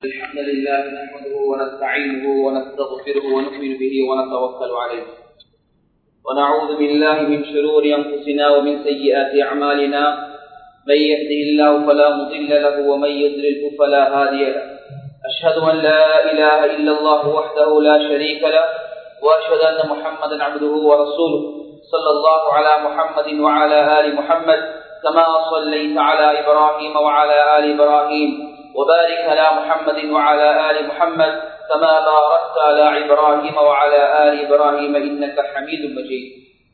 الحمد لله نحمده ونستعينه ونستغفره ونؤمن به ونتوكل عليه ونعوذ بالله من شرور انفسنا ومن سيئات اعمالنا من يهده الله فلا مضل له ومن يضلله فلا هادي له اشهد ان لا اله الا الله وحده لا شريك له واشهد ان محمدا عبده ورسوله صلى الله على محمد وعلى ال محمد كما صليت على ابراهيم وعلى ال ابراهيم وبارك على محمد وعلى آل محمد كما باركت على إبراهيم وعلى آل إبراهيم إنك حميد مجيد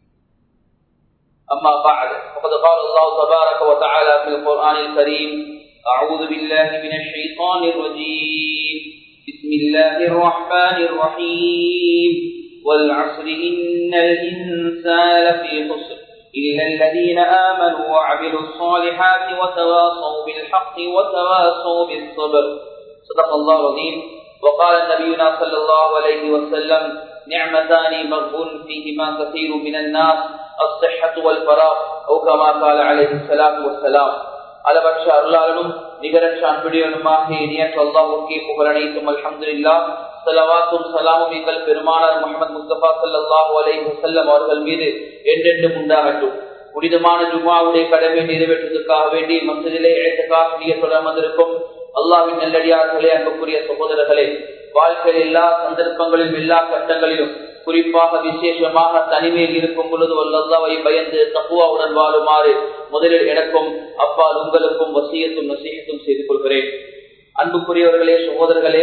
أما بعد فقد قال الله تبارك وتعالى في القرآن الكريم أعوذ بالله من الشيطان الرجيم بسم الله الرحمن الرحيم والعصر إن الإنسان لفي خسر إلا الذين آمنوا وعملوا الصالحات وتواصوا بالحق وتواصوا بالصبر صدق الله العظيم وقال نبينا صلى الله عليه وسلم نعمتان مغبون فيهما كثير من الناس الصحة والفراغ أو كما قال عليه الصلاة والسلام அளவற்ற அருளாளனும் நிகரற்ற அன்புடையனுமாக இனியற்ற அல்லாவுக்கே புகழனைத்தும் அல்ஹம்துலில்லா சலவாத்தும் சலாமும் எங்கள் பெருமானார் முகமது முஸ்தபா சல்லாஹூ அலைஹி வசல்லம் அவர்கள் மீது என்றென்றும் உண்டாகட்டும் புனிதமான ஜுமாவுடைய கடமை நிறைவேற்றுவதற்காக வேண்டி மசிதிலே இழைத்தக்காக தொடர்ந்திருக்கும் அல்லாவின் நல்லடியார்களே அன்புக்குரிய சகோதரர்களே வாழ்க்கையில் எல்லா சந்தர்ப்பங்களிலும் எல்லா கட்டங்களிலும் குறிப்பாக விசேஷமாக தனிமையில் இருக்கும் பொழுது வல்லல்லாவை பயந்து தப்புவாவுடன் வாழுமாறு முதலில் எனக்கும் அப்பால் உங்களுக்கும் வசியத்தும் நசீகத்தும் செய்து கொள்கிறேன் அன்புக்குரியவர்களே சகோதரர்களே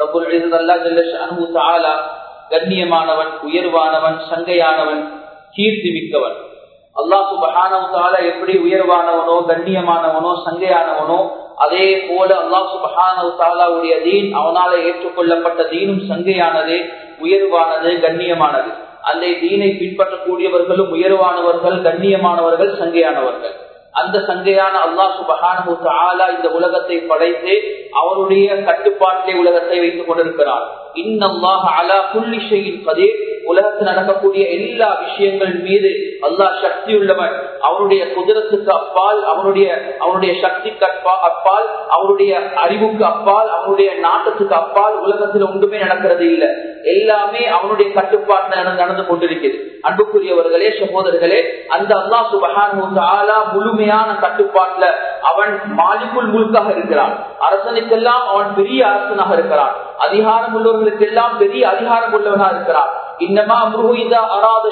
ரபுல்லா கண்ணியமானவன் உயர்வானவன் சங்கையானவன் கீர்த்தி மிக்கவன் அல்லாஹ் சுபஹானவத்தால எப்படி உயர்வானவனோ கண்ணியமானவனோ சங்கையானவனோ அதே போல அல்லாஹ் சுபஹானவத்தாலாவுடைய தீன் அவனால ஏற்றுக்கொள்ளப்பட்ட தீனும் சங்கையானது உயர்வானது கண்ணியமானது அந்த தீனை பின்பற்றக்கூடியவர்களும் உயர்வானவர்கள் கண்ணியமானவர்கள் சங்கையானவர்கள் அந்த சங்கையான அல்லாஹ் சுபஹானு ஆலா இந்த உலகத்தை படைத்து அவருடைய கட்டுப்பாட்டிலே உலகத்தை வைத்துக் கொண்டிருக்கிறார் இன்னல்லாஹ் அலா புள்ளி ஷெயின் கதீர் உலகத்தில் நடக்கக்கூடிய எல்லா விஷயங்கள் மீது அல்லாஹ் சக்தி உள்ளவன் அவனுடைய குதிரத்துக்கு அப்பால் அவனுடைய அவனுடைய சக்திக்கு அப்பால் அவருடைய அறிவுக்கு அப்பால் அவனுடைய நாட்டத்துக்கு அப்பால் உலகத்தில் ஒன்றுமே நடக்கிறது இல்லை எல்லாமே அவனுடைய கட்டுப்பாட்டில் நடந்து கொண்டிருக்கிறது அன்புக்குரியவர்களே சகோதரர்களே அந்த அல்லாஹ் சுபஹான் முழுமையான கட்டுப்பாட்டுல அவன் மாலிக்குள் முழுக்காக இருக்கிறான் அரசனுக்கெல்லாம் அவன் பெரிய அரசனாக இருக்கிறான் அதிகாரம் உள்ளவர்களுக்கெல்லாம் பெரிய அதிகாரம் உள்ளவனாக இருக்கிறான் இன்னமா அராத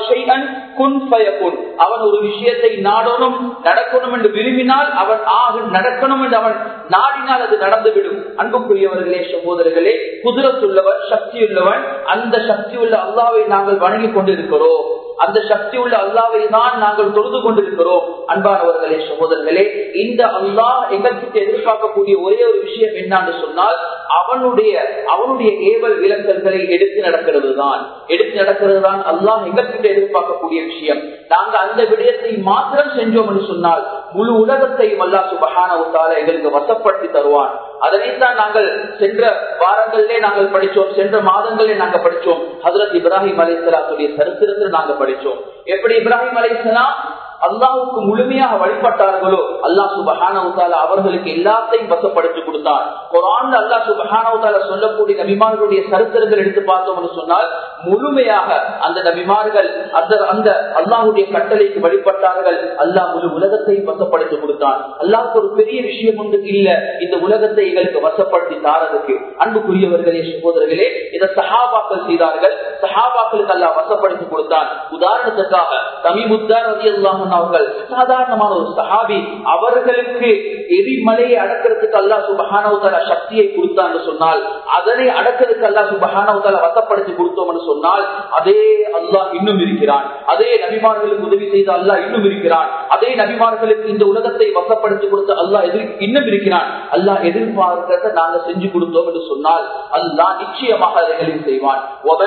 அவன் ஒரு விஷயத்தை நாடணும் நடக்கணும் என்று விரும்பினால் அவன் ஆக நடக்கணும் என்று அவன் நாடினால் அது நடந்துவிடும் அன்புக்குரியவர்களே சகோதரர்களே குதிரத்துள்ளவன் சக்தியுள்ளவன் அந்த சக்தி உள்ள அல்லாவை நாங்கள் வணங்கி கொண்டிருக்கிறோம் அந்த சக்தி உள்ள அல்லாவை தான் நாங்கள் தொழுது கொண்டிருக்கிறோம் அன்பானவர்களே சகோதரர்களே இந்த அல்லாஹ் எங்களுக்கு எதிர்பார்க்கக்கூடிய ஒரே ஒரு விஷயம் என்னன்னு சொன்னால் அவனுடைய அவனுடைய ஏவல் விலக்கல்களை எடுத்து நடக்கிறது தான் எடுத்து நடக்கிறது தான் அல்லாஹ் எங்கள்கிட்ட எதிர்பார்க்கக்கூடிய விஷயம் நாங்க அந்த விடயத்தை மாத்திரம் செஞ்சோம் என்று சொன்னால் முழு உலகத்தையும் அல்லா சுபகான எங்களுக்கு வசப்படுத்தி தருவான் அதனைத்தான் நாங்கள் சென்ற வாரங்களிலே நாங்கள் படிச்சோம் சென்ற மாதங்களே நாங்கள் படிச்சோம் ஹசரத் இப்ராஹிம் அலிசலாத்துடைய சரித்திரத்தில் நாங்கள் படிச்சோம் எப்படி இப்ராஹிம் அலிசலாம் அல்லாவுக்கு முழுமையாக வழிபட்டார்களோ அல்லா சுபஹானவுத்தால அவர்களுக்கு எல்லாத்தையும் வசப்படுத்தி கொடுத்தார் குரான் அல்லா சுபஹானவுத்தால சொல்லக்கூடிய நபிமார்களுடைய சரித்திரங்கள் எடுத்து பார்த்தோம்னு சொன்னால் முழுமையாக அந்த நபிமார்கள் அந்த அந்த அல்லாஹுடைய கட்டளைக்கு வழிபட்டார்கள் அல்லாஹ் முழு உலகத்தையும் வசப்படுத்தி கொடுத்தான் அல்லாவுக்கு ஒரு பெரிய விஷயம் ஒன்று இல்ல இந்த உலகத்தை எங்களுக்கு வசப்படுத்தி தாரதுக்கு அன்புக்குரியவர்களே சகோதரர்களே இதை சஹாபாக்கள் செய்தார்கள் சஹாபாக்களுக்கு அல்லா வசப்படுத்தி கொடுத்தான் உதாரணத்துக்காக தமிமுத்தார் ரவி அல்லாஹ் அவர்கள் சாதாரணமான ஒரு சஹாபி அவர்களுக்கு எரிமலையை அடக்கிறதுக்கு அல்லா சுபஹானவத்தால சக்தியை கொடுத்தான்னு சொன்னால் அதனை அடக்கிறதுக்கு அல்லா சுபஹானவத்தால வசப்படுத்தி கொடுத்தோம்னு சொன்னால் அதே அல்லாஹ் இன்னும் இருக்கிறான் அதே நபிமார்களுக்கு உதவி செய்த அல்லாஹ் இன்னும் இருக்கிறான் அதே நபிமார்களுக்கு இந்த உலகத்தை வசப்படுத்தி கொடுத்த அல்லாஹ் எதிர் இன்னும் இருக்கிறான் அல்லாஹ் எதிர்பார்க்கிறத நாங்க செஞ்சு கொடுத்தோம் என்று சொன்னால் அல்லாஹ் நிச்சயமாக அதைகளில் செய்வான்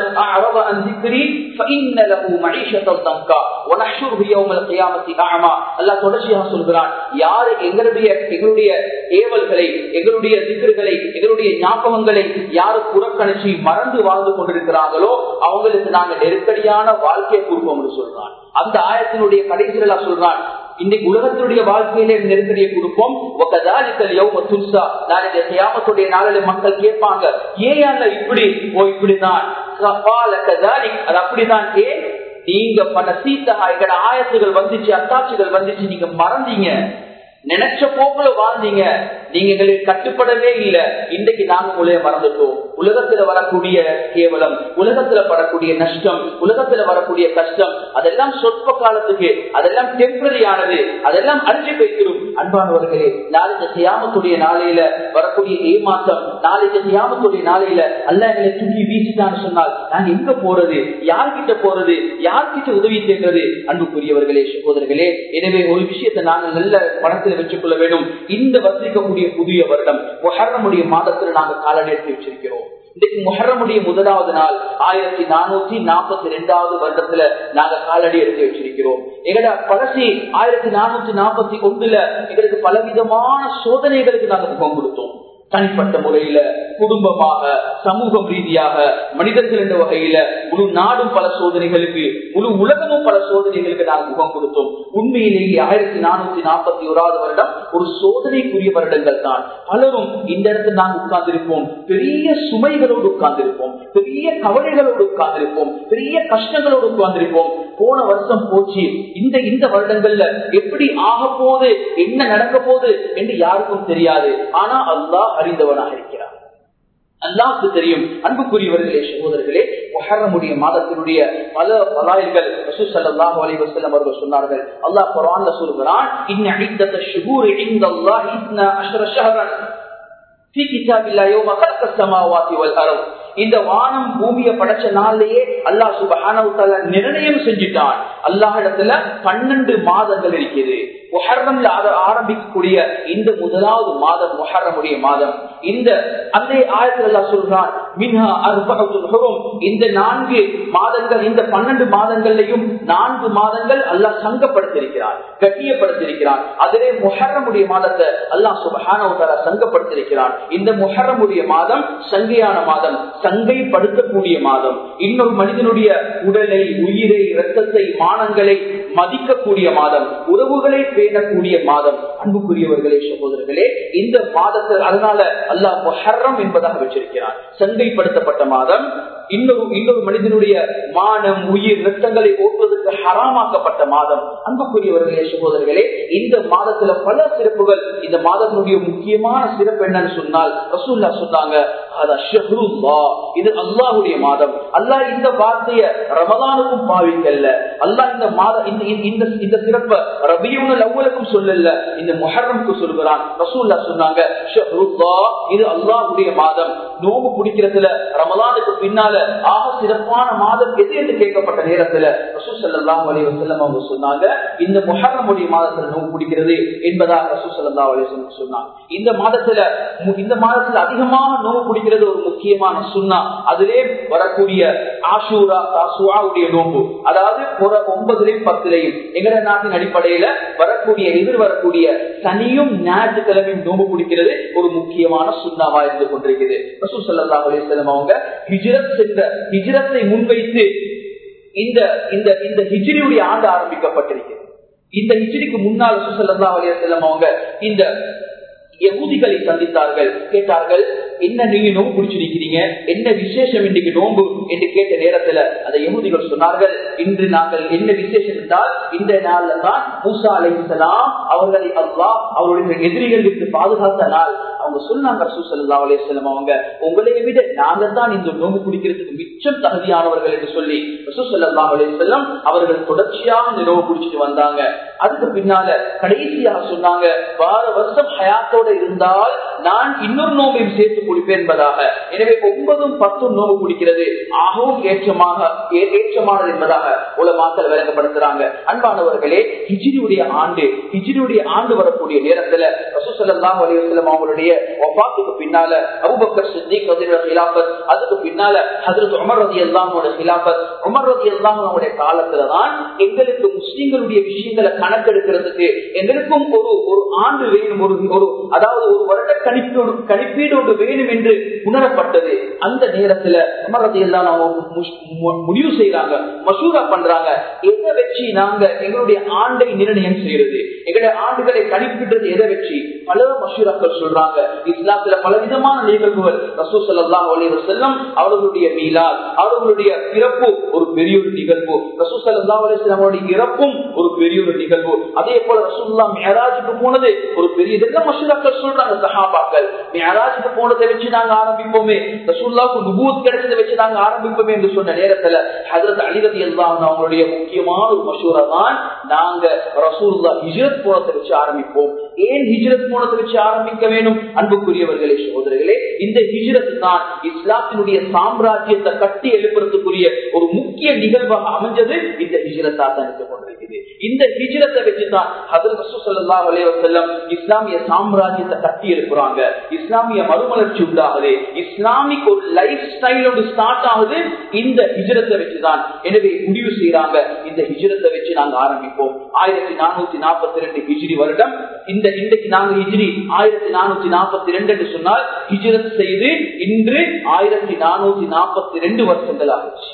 யாரு எங்களுடைய எங்களுடைய ஏவல்களை எங்களுடைய திக்கர்களை எங்களுடைய ஞாபகங்களை யாரு புறக்கணிச்சு மறந்து வாழ்ந்து கொண்டிருக்கிறார்களோ அவங்களுக்கு நாங்க நெருக்கடியான வாழ்க்கையை கொடுப்போம் சொல்றான் அந்த ஆயத்தினுடைய கடைசியில சொல்றான் இன்னைக்கு உலகத்துடைய வாழ்க்கையில நெருக்கடியை கொடுப்போம் நாளைய கியாமத்துடைய நாளில மக்கள் கேட்பாங்க ஏன் அல்ல இப்படி ஓ இப்படிதான் அது அப்படிதான் ஏன் நீங்க பல சீத்தகா எங்கட ஆயத்துகள் வந்துச்சு அத்தாட்சிகள் வந்துச்சு நீங்க மறந்தீங்க நினைச்ச போக்குல வாழ்ந்தீங்க நீங்க எங்களுக்கு கட்டுப்படவே இல்லை இன்றைக்கு நாங்க உங்களைய மறந்துட்டோம் உலகத்துல வரக்கூடிய கேவலம் உலகத்துல படக்கூடிய நஷ்டம் உலகத்துல வரக்கூடிய கஷ்டம் அதெல்லாம் சொற்ப காலத்துக்கு அதெல்லாம் டெம்பரரியானது அதெல்லாம் அழிஞ்சு வைக்கிறோம் அன்பானவர்களே நாளைக்கு சியாமத்துடைய நாளையில வரக்கூடிய ஏமாற்றம் நாளைக்கு சியாமத்துடைய நாளையில அல்ல எங்களை தூக்கி வீசிட்டான்னு சொன்னால் நாங்க எங்க போறது யார்கிட்ட போறது யார்கிட்ட உதவி செய்கிறது அன்புக்குரியவர்களே சகோதரர்களே எனவே ஒரு விஷயத்தை நாங்கள் நல்ல பணத்தில் வச்சுக் கொள்ள வேண்டும் இந்த வசிக்கக்கூடிய புதிய வருடம் மொஹரமுடைய மாதத்தில் நாங்கள் காலடி எடுத்து வச்சிருக்கிறோம் இன்னைக்கு முஹரமுடைய முதலாவது நாள் ஆயிரத்தி நானூத்தி நாற்பத்தி ரெண்டாவது வருடத்துல நாங்க காலடி எடுத்து வச்சிருக்கிறோம் எங்கட பழசி ஆயிரத்தி நானூத்தி நாற்பத்தி ஒண்ணுல எங்களுக்கு பலவிதமான சோதனைகளுக்கு நாங்க முகம் கொடுத்தோம் தனிப்பட்ட முறையில குடும்பமாக சமூகம் ரீதியாக மனிதர்கள் என்ற வகையில முழு நாடும் பல சோதனைகளுக்கு முழு உலகமும் பல சோதனைகளுக்கு நாங்கள் முகம் கொடுத்தோம் உண்மையிலேயே ஆயிரத்தி நானூத்தி நாற்பத்தி ஓராவது வருடம் ஒரு சோதனைக்குரிய வருடங்கள் தான் பலரும் இந்த இடத்துல நாங்கள் உட்கார்ந்திருப்போம் பெரிய சுமைகளோடு உட்கார்ந்திருப்போம் பெரிய கவலைகளோடு உட்கார்ந்திருப்போம் பெரிய கஷ்டங்களோடு உட்கார்ந்திருப்போம் போன வருஷம் போச்சு இந்த இந்த வருடங்கள்ல எப்படி ஆக போகுது என்ன நடக்க போகுது என்று யாருக்கும் தெரியாது ஆனா அல்லாஹ் அறிந்தவனாக இருக்கிறார் அல்லாவுக்கு தெரியும் அன்புக்குரியவர்களே சகோதரர்களே முஹர்ரமுடைய மாதத்தினுடைய பல பலாயல்கள் ரசூ ஸல்லல்லாஹு அலைஹி வஸல்லம் அவர்கள் சொன்னார்கள் அல்லாஹ் குர்ஆன்ல சொல்கிறான் இன்ன இத்தத ஷுஹூர் இன்தல்லாஹி 12 ஷஹரன் في كتاب الله يوم خلق السماوات والارض இந்த வானம் பூமியை படைச்ச நாள்லயே அல்லாஹ் சுபஹானவுத்தால நிர்ணயம் செஞ்சுட்டான் அல்லாஹ் இடத்துல பன்னெண்டு மாதங்கள் இருக்குது முஹர்ரம்ல ஆரம்பிக்கக்கூடிய இந்த முதலாவது மாதம் முஹர்ரமுடைய மாதம் இந்த அந்த ஆயத்தில் அல்லாஹ் சொல்றான் மின்ஹா அர்பஹத்துல் ஹுரும் இந்த நான்கு மாதங்கள் இந்த பன்னெண்டு மாதங்கள்லையும் நான்கு மாதங்கள் அல்லாஹ் சங்கப்படுத்திருக்கிறான் கட்டியப்படுத்திருக்கிறான் அதிலே முஹர்ரமுடைய மாதத்தை அல்லாஹ் சுபஹானவுத்தால சங்கப்படுத்திருக்கிறான் இந்த முஹர்ரமுடைய மாதம் சங்கையான மாதம் சங்கைப்படுத்தக்கூடிய மாதம் இன்னொரு மனிதனுடைய உடலை உயிரை இரத்தத்தை மானங்களை மதிக்கக்கூடிய மாதம் உறவுகளை பேணக்கூடிய மாதம் அன்புக்குரியவர்களே சகோதரர்களே இந்த மாதத்தில் அதனால அல்லாஹ் மொஹர்ரம் என்பதாக வச்சிருக்கிறான் சங்கைப்படுத்தப்பட்ட மாதம் இன்னொரு இன்னொரு மனிதனுடைய மானம் உயிர் ரத்தங்களை ஓட்டுவதற்கு ஹராமாக்கப்பட்ட மாதம் அன்புக்குரியவர்களே சகோதரர்களே இந்த மாதத்துல பல சிறப்புகள் இந்த மாதத்தினுடைய முக்கியமான சிறப்பு என்னன்னு சொன்னால் ரசூல்லா சொன்னாங்க இது அல்லாஹுடைய மாதம் அல்லாஹ் இந்த வார்த்தைய ரமதானுக்கும் பாவிக்கல்ல அல்லாஹ் இந்த மாதம் இந்த இந்த சிறப்ப ரபியுனல் அவ்வளவுக்கும் சொல்லல இந்த முஹர்ரம்க்கு சொல்லுகிறான் ரசூல்லா சொன்னாங்க இது அல்லாஹுடைய மாதம் நோம்பு பிடிக்கிறதுல ரமலானுக்கு பின்னால ஆக சிறப்பான மாதம் எது என்று கேட்கப்பட்ட நேரத்துல ரசூ சல்லாஹ் அலி வசல்லம் அவங்க சொன்னாங்க இந்த முஹர்ரமுடைய மாதத்துல நோம்பு பிடிக்கிறது என்பதாக ரசூ சல்லா அலி சொன்னாங்க இந்த மாதத்துல இந்த மாதத்துல அதிகமான நோம்பு பிடிக்கிறது ஒரு முக்கியமான சுண்ணா அதிலே வரக்கூடிய ஆஷூரா தாசுவாவுடைய நோம்பு அதாவது புற ஒன்பதுலையும் பத்துலையும் எங்கட நாட்டின் அடிப்படையில வரக்கூடிய எதிர் வரக்கூடிய சனியும் ஞாயிற்றுக்கிழமையும் நோம்பு பிடிக்கிறது ஒரு முக்கியமான சுண்ணாவா இருந்து கொண்டிருக்கிறது ரசூ சல்லா அலிஸ்லம் அவங்க ஹிஜ்ரத் சென்ற ஹிஜ்ரத்தை முன்வைத்து இந்த இந்த இந்த ஹிஜ்ரியுடைய ஆண்டு ஆரம்பிக்கப்பட்டிருக்கிறது இந்த ஹிஜ்ரிக்கு முன்னால் ரசூ சல்லா அலிஸ்லம் அவங்க இந்த யகுதிகளை சந்தித்தார்கள் கேட்டார்கள் என்ன நீங்க நோம்பு பிடிச்சிருக்கிறீங்க என்ன விசேஷம் இன்றைக்கு நோம்பு என்று கேட்ட நேரத்துல அந்த யகுதிகள் சொன்னார்கள் இன்று நாங்கள் என்ன விசேஷம் என்றால் இந்த நாள்ல தான் மூசா அலை இஸ்லாம் அவர்களை அல்லா அவருடைய எதிரிகளுக்கு பாதுகாத்த நாள் அவங்க சொன்னாங்க ரசூசல்லா அலிஸ்லாம் அவங்க உங்களை விட நாங்க தான் இந்த நோம்பு குடிக்கிறதுக்கு மிச்சம் தகுதியானவர்கள் என்று சொல்லி ரசூசல்லா அலிஸ்லாம் அவர்கள் தொடர்ச்சியாக இந்த நோம்பு குடிச்சிட்டு வந்தாங்க அதுக்கு பின்னால கடைசியாக சொன்னாங்க வார வருஷம் ஹயாத்தோட இருந்தால் நான் இன்னொரு நோம்பையும் சேர்த்து குடிப்பேன் என்பதாக எனவே ஒன்பதும் பத்தும் நோம்பு குடிக்கிறது ஆகவும் ஏற்றமாக ஏற்றமானது என்பதாக உலமாக்கள் விளங்கப்படுத்துறாங்க அன்பானவர்களே ஹிஜிரியுடைய ஆண்டு ஹிஜிரியுடைய ஆண்டு வரக்கூடிய நேரத்துல ரசூசல்லாம் அலிவசலம் அவங்களுடைய ஒபாத்துக்கு பின்னால அபுபக்கர் சித்திக் ஹிலாபத் அதுக்கு பின்னால ஹசரத் உமர் ரதி அல்லாமோட ஹிலாபத் உமர் ரதி அல்லாமோட காலத்துலதான் எங்களுக்கு முஸ்லிம்களுடைய விஷயங்களை கணக்கெடுக்கிறதுக்கு எங்களுக்கும் ஒரு ஒரு ஆண்டு வேணும் ஒரு ஒரு அதாவது ஒரு வருட கணிப்பீடு கணிப்பீடு ஒன்று வேணும் என்று உணரப்பட்டது அந்த நேரத்துல உமர் ரதி எல்லாம் முடிவு செய்யறாங்க மசூரா பண்றாங்க எதை வச்சு நாங்க எங்களுடைய ஆண்டை நிர்ணயம் செய்யறது எங்களுடைய ஆண்டுகளை கணிப்பிடுறது எதை வச்சு பல மசூராக்கள் சொல்றாங்க இஸ்லாத்துல பல விதமான நிகழ்வுகள் ரசூ சல்லாஹ் செல்லம் அவர்களுடைய மீலால் அவர்களுடைய பிறப்பு ஒரு பெரிய ஒரு நிகழ்வு ரசூ சல்லா அலிஸ்லாமுடைய இறப்பும் ஒரு பெரிய ஒரு நிகழ்வு அதே போல ரசூல்லா மேராஜுக்கு போனது ஒரு பெரிய இதெல்லாம் மசூராக்கள் சொல்றாங்க சஹாபாக்கள் மேராஜுக்கு போனதை வச்சு நாங்க ஆரம்பிப்போமே ரசூல்லாவுக்கு நுபூத் கிடைச்சதை வச்சு நாங்க ஆரம்பிப்போமே என்று சொன்ன நேரத்துல ஹதரத் அலிரதி எல்லாம் அவங்களுடைய முக்கியமான ஒரு மசூரா தான் நாங்க ரசூல்லா ஹிஜரத் போனத்தை வச்சு ஆரம்பிப்போம் ஏன் ஹிஜரத் போனத்தை வச்சு ஆரம்பிக்க வேணும் அன்புக்குரியவர்களே சகோதரர்களே இந்த ஹிஜரத் தான் இஸ்லாத்தினுடைய சாம்ராஜ்யத்தை கட்டி எழுப்புறதுக்குரிய ஒரு முக்கிய நிகழ்வாக அமைஞ்சது இந்த ஹிஜரத்தா தான் இருக்க கொண்டிருக்குது இந்த ஹிஜரத்தை வச்சுதான் ஹதல் ரசூசல்லா அலைவசல்லம் இஸ்லாமிய சாம்ராஜ்யத்தை கட்டி எழுப்புறாங்க இஸ்லாமிய மறுமலர்ச்சி உண்டாகுது இஸ்லாமிக் ஒரு லைஃப் ஸ்டைல் ஒன்று ஸ்டார்ட் ஆகுது இந்த ஹிஜரத்தை வச்சுதான் எனவே முடிவு செய்யறாங்க இந்த ஹிஜரத்தை வச்சு நாங்க ஆரம்பிப்போம் ஆயிரத்தி நானூத்தி நாற்பத்தி ரெண்டு ஹிஜிரி வருடம் இந்த இன்றைக்கு நாங்க ஹிஜிரி ஆயிரத்தி நானூத்தி நாற்பத்தி ரெண்டு என்று சொன்னால் ஹிஜரத் செய்து இன்று ஆயிரத்தி நானூத்தி நாற்பத்தி ரெண்டு வருஷங்கள் ஆகிடுச்சு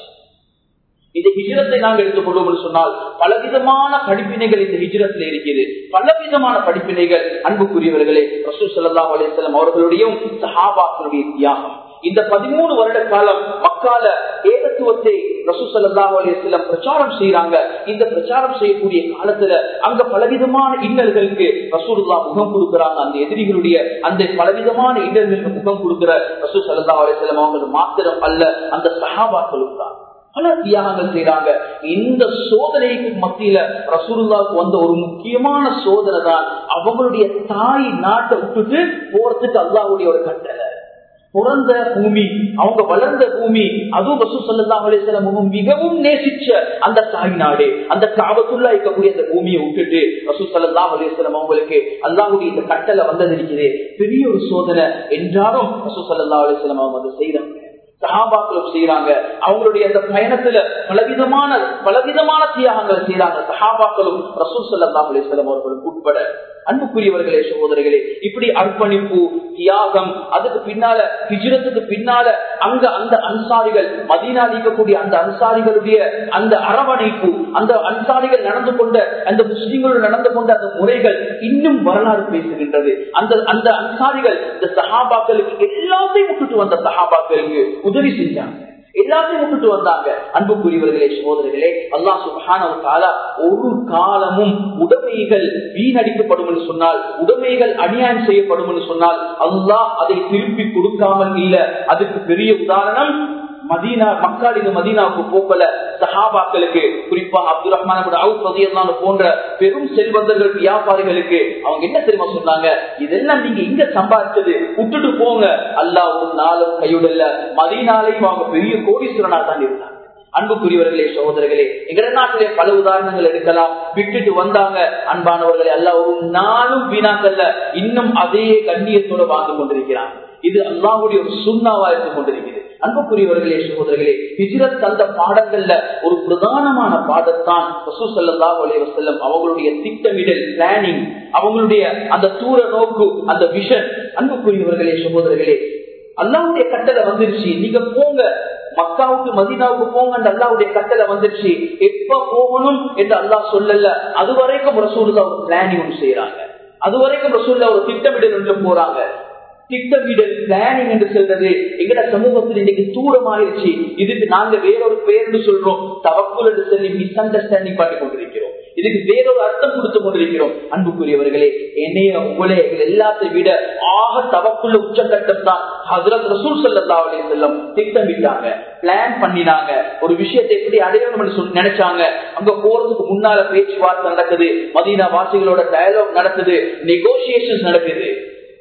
இந்த ஹிஜரத்தை நாங்கள் எடுத்துக்கொள்வோம் என்று சொன்னால் பலவிதமான படிப்பினைகள் இந்த ஹிஜரத்தில் இருக்கிறது பலவிதமான படிப்பினைகள் அன்புக்குரியவர்களே ரசூ சல்லா அலிஸ்லாம் அவர்களுடையும் சஹாபாக்களுடைய தியாகம் இந்த பதிமூணு வருட காலம் மக்கால ஏகத்துவத்தை ரசூசல்லாஹ் அலிஸ்லம் பிரச்சாரம் செய்யறாங்க இந்த பிரச்சாரம் செய்யக்கூடிய காலத்துல அங்க பலவிதமான இன்னல்களுக்கு ரசூலுல்லா முகம் கொடுக்கிறாங்க அந்த எதிரிகளுடைய அந்த பலவிதமான இன்னல்களுக்கு முகம் கொடுக்கிற ரசூ சல்லா அலிஸ்லம் அவங்க மாத்திரம் அல்ல அந்த சஹாபாக்களும் தான் பல தியாகங்கள் செய்யறாங்க இந்த சோதனைக்கு மத்தியில ரசூலுல்லாவுக்கு வந்த ஒரு முக்கியமான சோதனை தான் அவங்களுடைய தாய் நாட்டை விட்டுட்டு போறதுக்கு அல்லாவுடைய ஒரு கட்டளை பிறந்த பூமி அவங்க வளர்ந்த பூமி அதுவும் ரசூ சல்லா அலிஸ்லாம் மிகவும் நேசிச்ச அந்த தாய் நாடு அந்த காபத்துள்ளா இருக்கக்கூடிய அந்த பூமியை விட்டுட்டு ரசூ சல்லா அலிஸ்லாம் அவங்களுக்கு அல்லாவுடைய இந்த கட்டளை வந்தது இருக்குது பெரிய ஒரு சோதனை என்றாலும் ரசூ சல்லா அலிஸ்லாம் அவங்க அதை செய்யறாங்க சஹாபாக்களும் செய்யறாங்க அவங்களுடைய அந்த பயணத்துல பலவிதமான பலவிதமான தியாகங்கள் செய்யறாங்க சஹாபாக்களும் ரசூல் சல்லா அலிஸ்லாம் அவர்களும் உட்பட அன்புக்குரியவர்களே சகோதரர்களே இப்படி அர்ப்பணிப்பு தியாகம் அதுக்கு பின்னால ஹிஜ்ரத்துக்கு பின்னால அங்க அந்த அன்சாரிகள் மதீனா நீக்கக்கூடிய அந்த அன்சாரிகளுடைய அந்த அரவணைப்பு அந்த அன்சாரிகள் நடந்து கொண்ட அந்த முஸ்லிம்களோடு நடந்து கொண்ட அந்த முறைகள் இன்னும் வரலாறு பேசுகின்றது அந்த அந்த அன்சாரிகள் இந்த சஹாபாக்களுக்கு எல்லாத்தையும் விட்டுட்டு வந்த சஹாபாக்களுக்கு உதவி செஞ்சாங்க எல்லாத்தையும் விட்டுட்டு வந்தாங்க அன்புக்குரியவர்களே சகோதரர்களே அல்லா சுபான ஒரு காலமும் உடமைகள் வீணடிக்கப்படும் என்று சொன்னால் உடமைகள் அநியாயம் செய்யப்படும் என்று சொன்னால் அல்லாஹ் அதை திருப்பி கொடுக்காமல் இல்ல அதுக்கு பெரிய உதாரணம் மதீனா மக்கள் இந்த மதீனாவுக்கு போக்கல சஹாபாக்களுக்கு குறிப்பாக அப்துல் ரஹ்மான் போன்ற பெரும் செல்வந்தர்கள் வியாபாரிகளுக்கு அவங்க என்ன தெரியுமா சொன்னாங்க இதெல்லாம் நீங்க இங்க சம்பாதிச்சது விட்டுட்டு போங்க அல்லா ஒரு நாளும் கையுடல்ல மதீனாலையும் அவங்க பெரிய கோடீஸ்வரனா தான் இருந்தாங்க அன்புக்குரியவர்களே சகோதரர்களே எங்க நாட்டிலே பல உதாரணங்கள் எடுக்கலாம் விட்டுட்டு வந்தாங்க அன்பானவர்களே அல்ல ஒரு நாளும் வீணாக்கல்ல இன்னும் அதே கண்ணியத்தோட வாழ்ந்து கொண்டிருக்கிறாங்க இது அல்லாவுடைய ஒரு சுண்ணாவா இருந்து கொண்டிருக்கிறது அன்புக்குரியவர்களே சகோதரர்களே ஹிஜ்ரத் அந்த பாடங்கள்ல ஒரு பிரதானமான பாடத்தான் ரசூசல்லா அலைவசல்லம் அவங்களுடைய திட்டமிடல் பிளானிங் அவங்களுடைய அந்த தூர நோக்கு அந்த விஷன் அன்புக்குரியவர்களே சகோதரர்களே அல்லாவுடைய கட்டளை வந்துருச்சு நீங்க போங்க மக்காவுக்கு மதீனாவுக்கு போங்க அல்லாவுடைய கட்டளை வந்துருச்சு எப்ப போகணும் என்று அல்லாஹ் சொல்லல அது வரைக்கும் ரசூல்லா ஒரு பிளானிங் ஒன்று செய்யறாங்க அது வரைக்கும் ரசூல்லா ஒரு திட்டமிடல் ஒன்று போறாங்க திட்டமிடல் பிளானிங் என்று சொல்றது எங்கட சமூகத்தில் இன்னைக்கு தூரமாயிருச்சு இதுக்கு நாங்க வேறொரு பெயர்னு சொல்றோம் தவக்குள் என்று சொல்லி மிஸ் அண்டர்ஸ்டாண்டிங் பண்ணி கொண்டிருக்கிறோம் இதுக்கு வேறொரு அர்த்தம் கொடுத்து கொண்டிருக்கிறோம் அன்புக்குரியவர்களே என்னைய உங்களே எல்லாத்தை விட ஆக தவக்குள்ள உச்சக்கட்டம் தான் ஹசரத் ரசூல் சல்லா அலி செல்லம் திட்டமிட்டாங்க பிளான் பண்ணினாங்க ஒரு விஷயத்தை எப்படி அடையணும்னு சொல்லி நினைச்சாங்க அங்க போறதுக்கு முன்னால பேச்சுவார்த்தை நடக்குது மதீனா வாசிகளோட டயலாக் நடக்குது நெகோசியேஷன் நடக்குது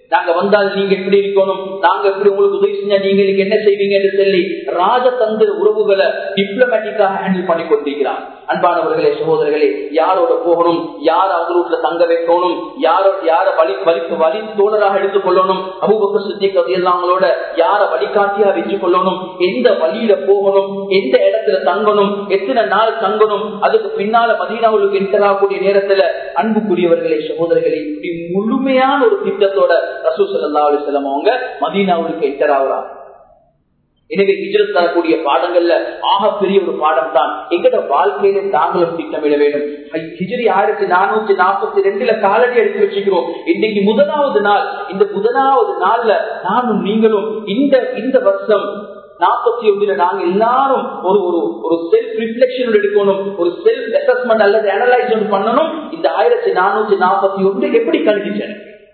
நாங்க வந்தால் நீங்க எப்படி இருக்கணும் நாங்க எப்படி உங்களுக்கு உதவி செஞ்சா நீங்க எனக்கு என்ன செய்வீங்க என்று சொல்லி ராஜதந்திர உறவுகளை டிப்ளமேட்டிக்காக ஹேண்டில் பண்ணி கொண்டிருக்கிறார் அன்பானவர்களே சகோதரர்களே யாரோட போகணும் யார் அவங்க வீட்டுல தங்க வைக்கணும் யாரோட யார வழி வழி வழி தோழராக எடுத்துக் கொள்ளணும் அபுபக்க சுத்தி கதையெல்லாங்களோட யார வழிகாட்டியா வச்சு கொள்ளணும் எந்த வழியில போகணும் எந்த இடத்துல தங்கணும் எத்தனை நாள் தங்கணும் அதுக்கு பின்னால மதீனாவுக்கு என்டராகக்கூடிய நேரத்துல அன்புக்குரியவர்களே சகோதரர்களே இப்படி முழுமையான ஒரு திட்டத்தோட ரசூ சல்லா அலிஸ்லாம் அவங்க மதீனாவுக்கு என்டர் ஆகுறாங்க எனவே ஹிஜ்ரத் தரக்கூடிய பாடங்கள்ல ஆகப்பெரிய ஒரு பாடம் தான் எங்கட வாழ்க்கையில நாங்களும் திட்டமிட வேண்டும் ஹிஜ்ரி ஆயிரத்தி நானூத்தி நாற்பத்தி ரெண்டுல காலடி எடுத்து வச்சுக்கிறோம் இன்னைக்கு முதலாவது நாள் இந்த முதலாவது நாள்ல நானும் நீங்களும் இந்த இந்த வருஷம் நாற்பத்தி ஒன்றுல நாங்க எல்லாரும் ஒரு ஒரு ஒரு செல்ஃப் ரிஃப்ளெக்ஷன் எடுக்கணும் ஒரு செல்ஃப் அசஸ்மெண்ட் அல்லது அனலைஸ் பண்ணணும் இந்த ஆயிரத்தி நானூத்தி நாற்பத்தி ஒன்று எப்படி கழிச்சேன்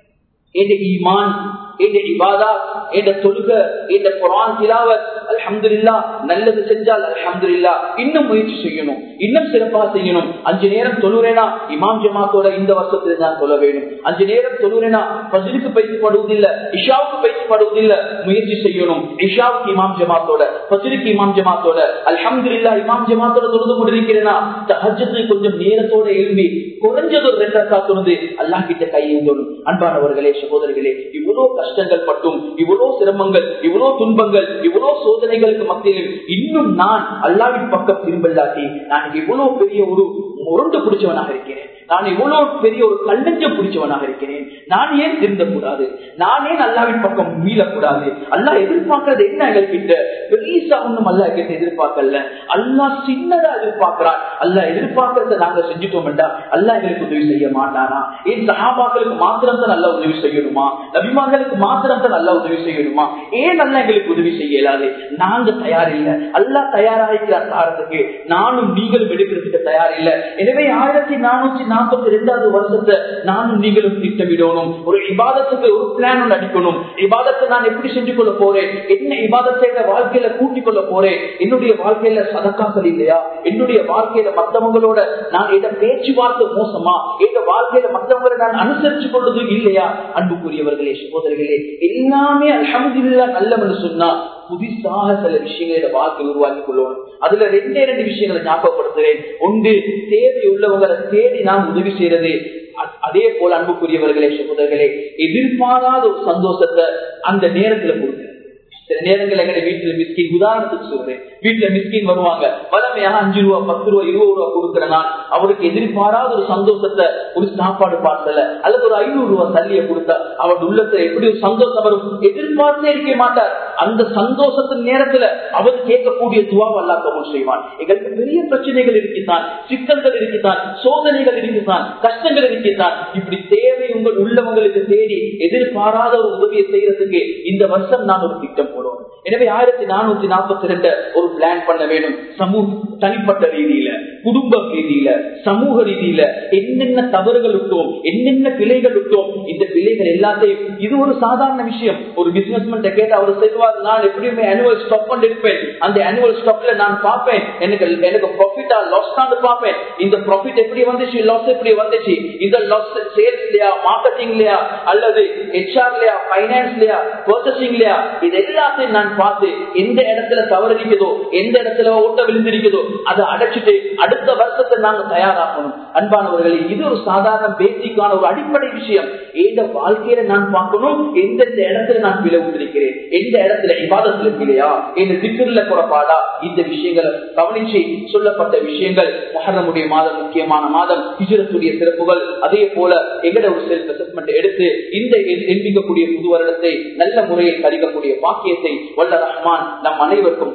ஈமான் என்ற இபாதா என்ற தொழுக என்ற குரான் திலாவத் அல்ஹம்துல்லா நல்லது செஞ்சால் அல்ஹம்துல்லா இன்னும் முயற்சி செய்யணும் இன்னும் சிறப்பாக செய்யணும் அஞ்சு நேரம் தொழுறேனா இமாம் ஜமாத்தோட இந்த வருஷத்துல தான் சொல்ல வேண்டும் அஞ்சு நேரம் தொழுறேனா பஜிலுக்கு பயிற்சிப்படுவதில்லை இஷாவுக்கு பயிற்சிப்படுவதில்லை முயற்சி செய்யணும் இஷாவுக்கு இமாம் ஜமாத்தோட பஜிலுக்கு இமாம் ஜமாத்தோட அல்ஹம்துல்லா இமாம் ஜமாத்தோட தொழுது கொண்டிருக்கிறேனா தஹஜத்து கொஞ்சம் நேரத்தோட எழும்பி குறைஞ்சது ஒரு ரெண்டு அக்கா தொழுது அல்லாஹ் கிட்ட கையேந்தோடும் அன்பானவர்களே சகோதரர்களே இவ்வளவு கஷ்டங்கள் பட்டும் இவ்வளவு சிரமங்கள் இவ்வளவு துன்பங்கள் இவ்வளவு சோதனைகளுக்கு மத்தியில் இன்னும் நான் அல்லாவின் பக்கம் திரும்பல்லாட்டி நான் இவ்வளவு பெரிய ஒரு முரண்டு பிடிச்சவனாக இருக்கிறேன் நான் இவ்வளவு பெரிய ஒரு கல்லஞ்சம் பிடிச்சவனாக இருக்கிறேன் நான் ஏன் திருந்தக்கூடாது நான் ஏன் அல்லாவின் பக்கம் மீளக்கூடாது அல்லா எதிர்பார்க்கறது என்ன எங்கள்கிட்ட பெரியசா ஒண்ணும் அல்லா கிட்ட எதிர்பார்க்கல அல்லா சின்னதா எதிர்பார்க்கிறான் அல்லா எதிர்பார்க்கறத நாங்க செஞ்சுட்டோம் என்றா அல்லா எங்களுக்கு உதவி செய்ய மாட்டானா ஏன் சகாபாக்களுக்கு மாத்திரம் தான் நல்லா உதவி செய்யணுமா நபிமார்களுக்கு மாத்திரம் தான் நல்லா உதவி செய்யணுமா ஏன் நல்லா எங்களுக்கு உதவி செய்ய இயலாது நாங்க தயார் இல்லை அல்லா தயாராகிக்கிற காரணத்துக்கு நானும் நீங்களும் எடுக்கிறதுக்கு தயார் இல்லை எனவே ஆயிரத்தி நானூத்தி நாற்பத்தி ரெண்டாவது வருஷத்தை நானும் நீங்களும் திட்டமிடணும் ஒரு இபாதத்துக்கு ஒரு பிளான் ஒன்று அடிக்கணும் இபாதத்தை நான் எப்படி செஞ்சு கொள்ள போறேன் என்ன இபாதத்தை வாழ்க்கையில கூட்டிக் கொள்ள போறேன் என்னுடைய வாழ்க்கையில சதக்காக்கள் இல்லையா என்னுடைய வாழ்க்கையில மத்தவங்களோட நான் எந்த பேச்சுவார்த்தை மோசமா எந்த வாழ்க்கையில மத்தவங்களை நான் அனுசரிச்சு கொள்வது இல்லையா அன்புக்குரியவர்களே சகோதரர்களே எல்லாமே அலமதுல்லா நல்லவன்னு சொன்னா புதிசாக சில விஷயங்களை வாழ்க்கை உருவாக்கி கொள்ளணும் அதுல ரெண்டே ரெண்டு விஷயங்களை ஞாபகப்படுத்துறேன் ஒன்று தேவை உள்ளவங்களை தேடி நாம் உதவி செய்யறது அதே போல அன்புக்குரியவர்களே சகோதரர்களே எதிர்பாராத ஒரு சந்தோஷத்தை அந்த நேரத்துல கொடுங்க சில நேரங்கள் எங்க வீட்டுல மிஸ்கின் உதாரணத்துக்கு சொல்றேன் வீட்டுல மிஸ்கின் வருவாங்க வளமையாக அஞ்சு ரூபா பத்து ரூபா இருபது ரூபா கொடுக்குற நான் அவருக்கு எதிர்பாராத ஒரு சந்தோஷத்தை ஒரு சாப்பாடு பார்த்தல அல்லது ஒரு ஐநூறு ரூபாய் தள்ளிய கொடுத்தா அவர் உள்ளத்துல எப்படி ஒரு சந்தோஷம் வரும் எதிர்பார்த்தே இருக்க மாட்டார் அந்த சந்தோஷத்தின் நேரத்துல அவர் கேட்கக்கூடிய துவாவை அல்லா கபூல் செய்வான் எங்களுக்கு பெரிய பிரச்சனைகள் இருக்குதான் சிக்கல்கள் இருக்குதான் சோதனைகள் இருக்குதான் கஷ்டங்கள் இருக்குதான் இப்படி தேவை உங்கள் உள்ளவங்களுக்கு தேடி எதிர்பாராத ஒரு உதவியை செய்யறதுக்கு இந்த வருஷம் நான் ஒரு திட்டம் போடுவோம் எனவே ஆயிரத்தி நானூத்தி நாற்பத்தி ரெண்டு ஒரு பிளான் பண்ண வேண்டும் சமூக தனிப்பட்ட ரீதியில குடும்ப ரீதியில சமூக ரீதியில என்னென்ன தவறுகள் விட்டோம் என்னென்ன பிழைகள் விட்டோம் இந்த பிழைகள் எல்லாத்தையும் இது ஒரு சாதாரண விஷயம் ஒரு பிசினஸ்மேன் கேட்டு அவர் செய்வார் நான் எப்படியுமே அனுவல் ஸ்டாப் பண்ணி இருப்பேன் அந்த அனுவல் ஸ்டாப்ல நான் பார்ப்பேன் எனக்கு எனக்கு ப்ராஃபிட்டா லாஸ் தான் பார்ப்பேன் இந்த ப்ராஃபிட் எப்படி வந்துச்சு லாஸ் எப்படி வந்துச்சு இந்த லாஸ் சேல்ஸ்லயா மார்க்கெட்டிங்லயா அல்லது ஹெச்ஆர்லயா பைனான்ஸ்லயா பர்ச்சசிங்லயா இது எல்லாத்தையும் நான் பார்த்து எந்த இடத்துல தவறு இருக்குதோ எந்த இடத்துல ஓட்ட விழுந்திருக்குதோ அதை அடைச்சிட்டு அடுத்த வருஷத்தை நாங்க தயாராகணும் அன்பானவர்களே இது ஒரு சாதாரண பேசிக்கான ஒரு அடிப்படை விஷயம் எந்த வாழ்க்கையில நான் பார்க்கணும் எந்தெந்த இடத்துல நான் விளைவித்திருக்கிறேன் எந்த இடத்துல விவாதத்துல இல்லையா எந்த திட்டுல குறப்பாடா இந்த விஷயங்களை கவனிச்சு சொல்லப்பட்ட விஷயங்கள் மகரமுடைய மாதம் முக்கியமான மாதம் ஹிஜரத்துடைய சிறப்புகள் அதே போல எங்கட ஒரு செல்ஃப் அசஸ்மெண்ட் எடுத்து இந்த எண்பிக்கக்கூடிய புது வருடத்தை நல்ல முறையில் கழிக்கக்கூடிய பாக்கியத்தை வல்ல ரஹ்மான் நம் அனைவருக்கும்